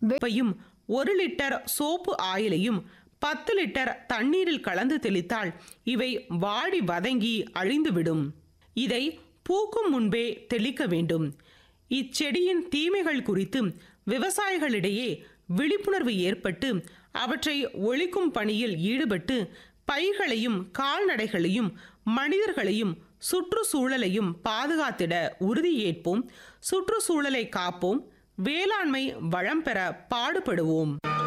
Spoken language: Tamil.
வெப்பையும் ஒரு லிட்டர் சோப்பு ஆயிலையும் பத்து லிட்டர் தண்ணீரில் கலந்து தெளித்தால் இவை வாடி வதங்கி அழிந்துவிடும் இதை பூக்கும் முன்பே தெளிக்க வேண்டும் இச்செடியின் தீமைகள் குறித்து விவசாயிகளிடையே விழிப்புணர்வு ஏற்பட்டு அவற்றை ஒழிக்கும் பணியில் ஈடுபட்டு பயிர்களையும் கால்நடைகளையும் மனிதர்களையும் சுற்றுச்சூழலையும் பாதுகாத்திட உறுதியேற்போம் சுற்றுச்சூழலை காப்போம் வேளாண்மை வளம் பெற பாடுபடுவோம்